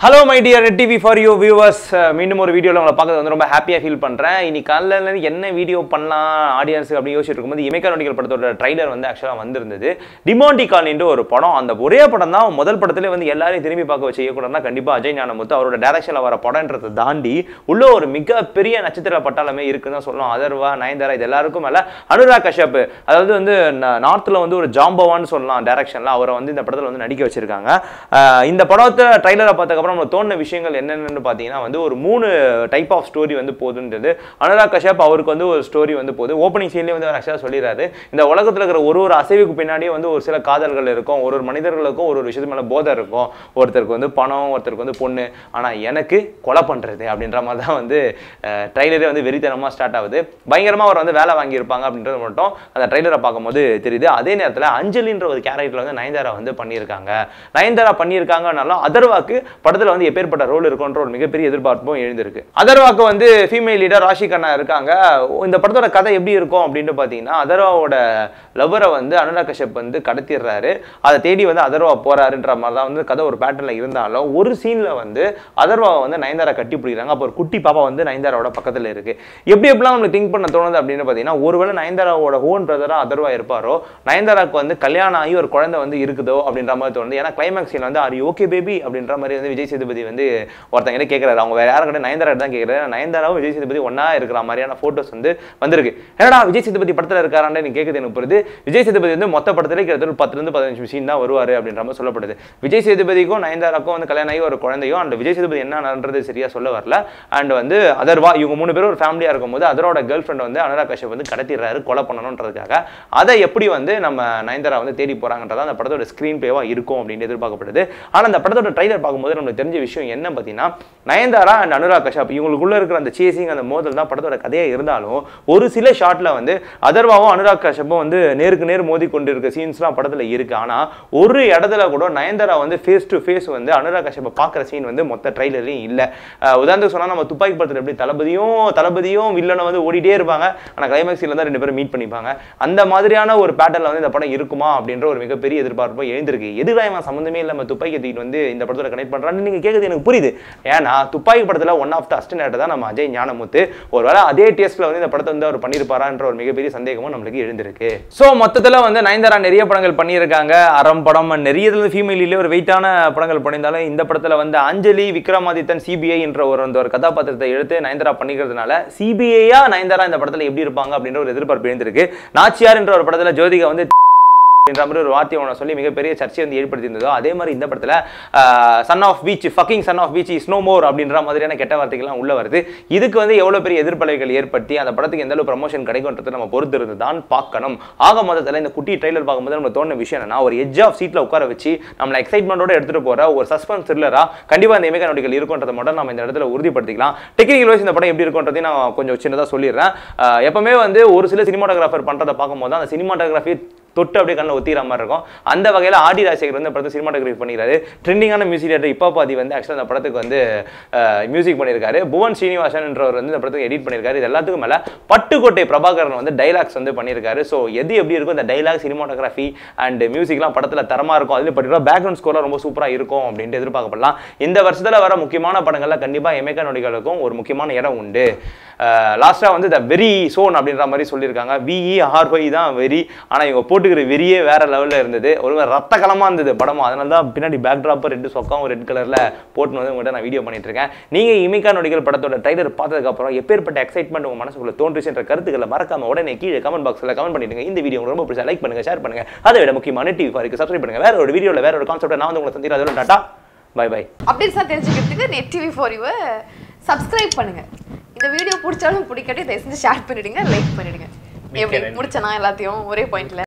hello my dear TV for you viewers மீண்டும் ஒரு வீடியோவில் உங்களை பார்க்கறது வந்து ரொம்ப ஹாப்பியாக ஃபீல் பண்ணுறேன் இன்னைக்கு காலையில இருந்து என்ன வீடியோ பண்ணலாம் ஆடியன்ஸ் அப்படின்னு யோசிச்சுட்டு இருக்கும்போது இமைக்கா நொடிகள் படத்தோட ட்ரைலர் வந்து ஆக்சுவலாக வந்திருந்தது டிமாண்டி கால்னின்ற ஒரு படம் அந்த ஒரே படம் தான் முதல் படத்துல வந்து எல்லாரையும் திரும்பி பார்க்க வச்சு இயக்குனர்னா கண்டிப்பாக அஜய் ஞானமுத்து அவரோட டேரக்ஷனில் வர படம்ன்றதை தாண்டி உள்ள ஒரு மிகப்பெரிய நட்சத்திர பட்டாளமே இருக்குன்னு தான் சொல்லலாம் அதர்வா நயன்தாரா இது எல்லாருக்கும் மேலே அனுராக் கஷ்யப் அதாவது வந்து நார்த்தில் வந்து ஒரு ஜாம்பவான்னு சொல்லலாம் டேரக்ஷனில் அவரை வந்து இந்த படத்தில் வந்து நடிக்க வச்சிருக்காங்க அஹ் இந்த படத்தை ட்ரைலரை பார்த்ததுக்கப்புறம் நமக்கு தோணுன விஷயங்கள் என்னென்னு பார்த்தீங்கன்னா வந்து ஒரு மூணு டைப் ஆஃப் ஸ்டோரி வந்து போகுதுன்றது அனுராக் கஷ்யப் அவருக்கு வந்து ஒரு ஸ்டோரி வந்து போகுது ஓப்பனிங் சீன்லேயே வந்து அவர் ஆக்சுவலாக சொல்லிடுறாரு இந்த உலகத்தில் இருக்கிற ஒரு ஒரு அசைவுக்கு பின்னாடியே வந்து ஒரு சில காதல்கள் இருக்கும் ஒரு ஒரு மனிதர்களுக்கும் ஒரு ஒரு விஷயத்து மேலே போதை இருக்கும் ஒருத்தருக்கு வந்து பணம் ஒருத்தருக்கு வந்து பொண்ணு ஆனால் எனக்கு கொலை பண்ணுறது அப்படின்ற மாதிரி தான் வந்து ட்ரைலரே வந்து வெறித்தனமாக ஸ்டார்ட் ஆகுது பயங்கரமாக அவர் வந்து வேலை வாங்கியிருப்பாங்க அப்படின்றது மட்டும் அந்த ட்ரைலரை பார்க்கும்போது தெரியுது அதே நேரத்தில் அஞ்சலின்ற ஒரு கேரக்டர் வந்து நயன்தாரா வந்து பண்ணியிருக்காங்க நயன்தாரா பண்ணியிருக்காங்கனாலும் அதர்வாக்கு படத்தில் வந்து எப்பேற்பட்ட ரோல் இருக்குன்ற ஒரு மிகப்பெரிய எதிர்பார்ப்பும் எழுந்திருக்கு அதர்வாக்கு வந்து ஃபீமேல் லீடர் ராஷி கண்ணா இருக்காங்க இந்த படத்தோட கதை எப்படி இருக்கும் அப்படின்னு பார்த்தீங்கன்னா அதர்வாவோட லவ்வரை வந்து அனுராக் கஷ்யப் வந்து கடத்திடுறாரு அதை தேடி வந்து அதர்வா போறாருன்ற மாதிரி தான் வந்து கதை ஒரு பேட்டர்ல இருந்தாலும் ஒரு சீன்ல வந்து அதர்வாவை வந்து நயன்தாரா கட்டி பிடிக்கிறாங்க அப்போ ஒரு குட்டி பாப்பா வந்து நயன்தாராவோட பக்கத்துல இருக்கு எப்படி எப்படிலாம் நம்மளுக்கு திங்க் பண்ண தோணுது அப்படின்னு பார்த்தீங்கன்னா ஒருவேளை நயன்தாராவோட ஓன் பிரதரா அதர்வா இருப்பாரோ நயன்தாராக்கு வந்து கல்யாணம் ஆகி ஒரு குழந்தை வந்து இருக்குதோ அப்படின்ற மாதிரி தோணுது ஏன்னா கிளைமேக்ஸ் சீன் வந்து ஆர் ஓகே பேபி அப்படின்ற மாதிரி வந்து விஜய் சேதுபதி வந்து ஒருத்தங்க கேட்கறாரு அவங்க வேற யாரும் கிடையாது நயன்தாரா தான் கேட்கறாரு நயன்தாராவும் விஜய் சேதுபதி ஒண்ணா இருக்கிற மாதிரியான போட்டோஸ் வந்து வந்திருக்கு என்னடா விஜய் சேதுபதி படத்துல இருக்காரான்னு நீ கேட்குது எனக்கு புரியுது விஜய் சேதுபதி வந்து மொத்த படத்துல கிட்டத்தட்ட பத்துல இருந்து பதினஞ்சு சீன் தான் வருவாரு அப்படின்ற மாதிரி சொல்லப்படுது விஜய் சேதுபதிக்கும் நயன்தாராக்கும் வந்து கல்யாணம் ஆகி ஒரு குழந்தையும் அண்ட் விஜய் சேதுபதி என்னன்றது சரியா சொல்ல வரல அண்ட் வந்து அதர்வா இவங்க மூணு பேரும் ஒரு ஃபேமிலியா இருக்கும்போது அதரோட கேர்ள் ஃப்ரெண்ட் வந்து அனுராக் கஷ்யப் வந்து கடத்திடுறாரு கொலை பண்ணணுன்றதுக்காக அதை எப்படி வந்து நம்ம நயன்தாரா வந்து தேடி போறாங்கன்றதா அந்த படத்தோட ஸ்க்ரீன் பிளேவா இருக்கும் அப்படின்னு எதிர்பார்க்கப்படுது ஆனா அந்த படத்தோட ட்ரைலர் பார்க்கும்போது நமக்கு தெரிஞ்ச விஷயம் என்ன பார்த்தீங்கன்னா நயன்தாரா அண்ட் அனுராக் கஷ்யப் இவங்களுக்குள்ள இருக்கிற அந்த சேசிங் அந்த மோதல் தான் படத்தோட கதையா இருந்தாலும் ஒரு சில ஷாட்ல வந்து அதர்வாவும் அனுராக் கஷ்யப்பும் வந்து நேருக்கு நேர் மோதி கொண்டு இருக்க சீன்ஸ்லாம் படத்துல இருக்கு ஆனா ஒரு இடத்துல கூட நயன்தாரா வந்து ஃபேஸ் டு ஃபேஸ் வந்து அனுராக் கஷ்யப்பை பார்க்குற சீன் வந்து மொத்த ட்ரைலர்லையும் இல்லை உதாரணத்துக்கு சொன்னா நம்ம துப்பாக்கி படத்துல எப்படி தளபதியும் தளபதியும் வில்லனை வந்து ஓடிட்டே இருப்பாங்க ஆனா கிளைமேக்ஸ் சீன்ல தான் ரெண்டு பேரும் மீட் பண்ணிப்பாங்க அந்த மாதிரியான ஒரு பேட்டர்ல வந்து இந்த படம் இருக்குமா அப்படின்ற ஒரு மிகப்பெரிய எதிர்பார்ப்பு எழுந்திருக்கு எதுக்காக இவன் சம்மந்தமே இல்லை நம்ம துப்பாக்கி தூக்கிட்டு வந்து இந்த படத்தோட கனெக்ட் பண்றான்னு நீங்க கேட்குறது எனக்கு புரியுது ஏன்னா துப்பாக்கி படத்துல ஒன் ஆஃப் த அஸ்டன்ட் தான் நம்ம அஜய் ஞானமுத்து ஒருவேளை அதே டேஸ்ட்ல வந்து இந்த படத்தை வந்து அவர் பண்ணியிருப்பாரான்ற ஒரு மிகப்பெரிய சந்தேகமும் நம்மளுக்கு எழுந்திருக்கு ஸோ மொத்தத்துல வந்து நயன்தாரா நிறைய படங்கள் பண்ணியிருக்காங்க அறம் படம் நிறைய இதுல ஃபீமேலிலே ஒரு வெயிட்டான படங்கள் பண்ணியிருந்தாலும் இந்த படத்துல வந்து அஞ்சலி விக்ரமாதித்தன் சிபிஐ என்ற ஒரு அந்த ஒரு கதாபாத்திரத்தை எடுத்து நயன்தாரா பண்ணிக்கிறதுனால சிபிஐயா நயன்தாரா இந்த படத்துல எப்படி இருப்பாங்க அப்படின்ற ஒரு எதிர்பார்ப்பு எழுந்திருக்கு நாச்சியார் என்ற ஒரு படத்துல ஜோதிகா வந்து அப்படின்ற மாதிரி ஒரு வார்த்தையை ஒன்று சொல்லி மிகப்பெரிய சர்ச்சையை வந்து ஏற்படுத்தியிருந்ததோ அதே மாதிரி இந்த படத்தில் son of bitch fucking son of bitch is no more அப்படின்ற மாதிரியான கெட்ட வார்த்தைகள்லாம் உள்ள வருது இதுக்கு வந்து எவ்வளோ பெரிய எதிர்ப்பலைகள் ஏற்படுத்தி அந்த படத்துக்கு எந்த அளவு ப்ரமோஷன் கிடைக்கும்ன்றதை நம்ம பொறுத்து இருந்து தான் பார்க்கணும் ஆக மொத்தத்தில் இந்த குட்டி ட்ரைலர் பார்க்கும்போது நம்ம தோணுன விஷயம் என்னன்னா ஒரு எட்ஜ் ஆஃப் சீட்டில் உட்கார வச்சு நம்மளை எக்ஸைட்மெண்ட்டோட எடுத்துகிட்டு போகிற ஒரு சஸ்பென்ஸ் த்ரில்லராக கண்டிப்பாக இந்த இமேக நொடிகள் இருக்குன்றதை மட்டும் நம்ம இந்த இடத்துல உறுதிப்படுத்திக்கலாம் டெக்னிக்கல் வைஸ் இந்த படம் எப்படி இருக்குன்றதையும் நான் கொஞ்சம் சின்னதாக சொல்லிடுறேன் அஹ் எப்பவுமே வந்து ஒரு சில சினிமாட்டோகிராஃபர் பண்ணுறதை பார்க்கும்போது அந்த சினிமாட்டோகிராஃபி தொட்டு அப்படியே கண்ணில் ஒத்திர மாதிரி இருக்கும் அந்த வகையில் ஆடி ராஜசேகர் வந்து படத்தை சினிமாட்டோகிராஃபி பண்ணிக்கிறாரு ட்ரெண்டிங்கான மியூசிக் டேரக்டர் இப்போ பாதி வந்து ஆக்சுவலாக அந்த படத்துக்கு வந்து மியூசிக் பண்ணியிருக்காரு புவன் ஸ்ரீனிவாசன் என்றவர் வந்து இந்த படத்துக்கு எடிட் பண்ணியிருக்காரு இது எல்லாத்துக்கும் மேலே பட்டுக்கோட்டை பிரபாகரன் வந்து டைலாக்ஸ் வந்து பண்ணியிருக்காரு ஸோ எது எப்படி இருக்கும் இந்த டைலாக் சினிமாட்டோகிராஃபி அண்ட் மியூசிக்லாம் படத்தில் தரமாக இருக்கும் அதுலேயும் பர்டிகுலர் பேக்ரவுண்ட் ஸ்கோர்லாம் ரொம்ப சூப்பராக இருக்கும் அப்படின்ட்டு எதிர்பார்க்கப்படலாம் இந்த வருஷத்தில் வர முக்கியமான படங்கள்ல கண்டிப்பாக எமேகா நொடிகளுக்கும் ஒரு முக்கியமான இடம் உண்டு லாஸ்ட்டாக வந்து த வெரி சோன் அப்படின்ற மாதிரி சொல்லியிருக்காங்க விஇ ஆர்ஒய் தான் வெரி ஆனால் இவங்க போட்டுக்கிற வெறியே வேற லெவலில் இருந்தது ஒரு மாதிரி ரத்த கலமாக இருந்தது படமும் அதனால தான் பின்னாடி பேக் ட்ராப்பர் ரெண்டு சொக்காவும் ரெட் கலரில் போட்டு வந்து உங்கள்கிட்ட நான் வீடியோ பண்ணிட்டு இருக்கேன் நீங்கள் இமிகா நொடிகள் படத்தோட ட்ரைலர் பார்த்ததுக்கப்புறம் எப்பேற்பட்ட எக்ஸைட்மெண்ட் உங்கள் மனசுக்குள்ள தோன்றுச்சுன்ற கருத்துக்களை மறக்காம உடனே கீழே கமெண்ட் பாக்ஸில் கமெண்ட் பண்ணிடுங்க இந்த வீடியோ உங்களுக்கு ரொம்ப பிடிச்சா லைக் பண்ணுங்க ஷேர் பண்ணுங்க அதை விட முக்கியமான டிவி ஃபாருக்கு சப்ஸ்கிரைப் பண்ணுங்க வேற ஒரு வீடியோவில் வேற ஒரு கான்செப்ட் நான் வந்து உங்களை சந்திக்கிறேன் அதோட டாட்டா பை பை அப்டேட்ஸாக தெரிஞ்சுக்கிறதுக்கு நெட் டிவி ஃபார் யூவை சப்ஸ்கிரைப் பண்ணுங்க இந்த வீடியோ பிடிச்சாலும் பிடிக்காட்டி தயவு செஞ்சு ஷேர் பண்ணிடுங்க லைக் பண்ணிடுங்க எப்படி முடிச்சனா எல்லாத்தையும் ஒரே பாயிண்ட்ல